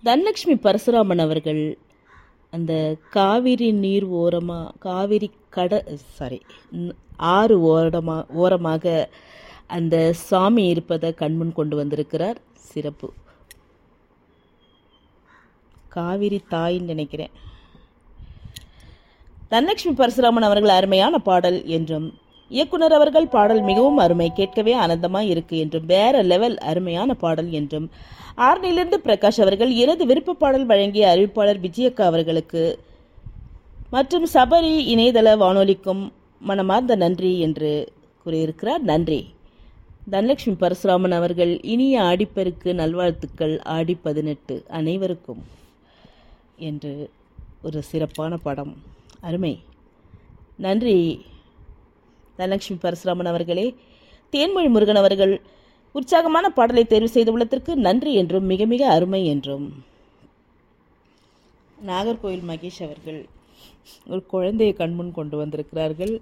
தனலட்சுமி பரசுராமன் அவர்கள் அந்த காவிரி நீர் ஓரமாக காவிரி கட சாரி ஆறு ஓரமா ஓரமாக அந்த சாமி இருப்பதை கண்முன் கொண்டு வந்திருக்கிறார் சிறப்பு காவிரி தாயின்னு நினைக்கிறேன் தனலட்சுமி பரசுராமன் அவர்கள் அருமையான பாடல் என்றும் இயக்குனர் அவர்கள் பாடல் மிகவும் அருமை கேட்கவே ஆனந்தமாக இருக்கு என்றும் வேற லெவல் அருமையான பாடல் என்றும் ஆர்னிலிருந்து பிரகாஷ் அவர்கள் எனது விருப்ப பாடல் வழங்கிய அறிவிப்பாளர் விஜயக்கா அவர்களுக்கு மற்றும் சபரி இணையதள வானொலிக்கும் மனமார்ந்த நன்றி என்று கூறியிருக்கிறார் நன்றி தனலட்சுமி பரசுராமன் அவர்கள் இனிய ஆடிப்பெருக்கு நல்வாழ்த்துக்கள் ஆடி பதினெட்டு அனைவருக்கும் என்று ஒரு சிறப்பான படம் அருமை நன்றி தனலட்சுமி பரசுராமன் அவர்களே தேன்மொழி முருகன் அவர்கள் உற்சாகமான பாடலை தேர்வு செய்துள்ளதற்கு நன்றி என்றும் மிக மிக அருமை என்றும் நாகர்கோவில் மகேஷ் அவர்கள் ஒரு குழந்தையை கண்முன் கொண்டு வந்திருக்கிறார்கள்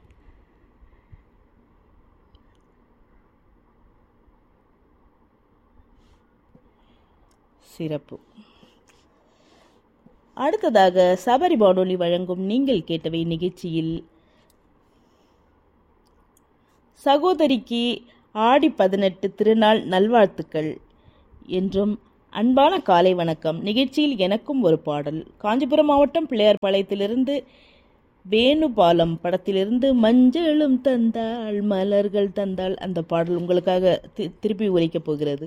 சிறப்பு அடுத்ததாக சபரி வானொலி வழங்கும் நீங்கள் கேட்டவை நிகழ்ச்சியில் சகோதரிக்கு ஆடி பதினெட்டு திருநாள் நல்வாழ்த்துக்கள் என்றும் அன்பான காலை வணக்கம் நிகழ்ச்சியில் எனக்கும் ஒரு பாடல் காஞ்சிபுரம் மாவட்டம் பிள்ளையார்பாளையத்திலிருந்து வேணுபாலம் படத்திலிருந்து மஞ்சளும் தந்தாள் மலர்கள் தந்தாள் அந்த பாடல் உங்களுக்காக தி- திருப்பி உரைக்கப் போகிறது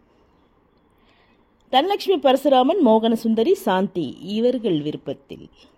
தனலட்சுமி பரசுராமன் மோகன சுந்தரி சாந்தி இவர்கள் விருப்பத்தில்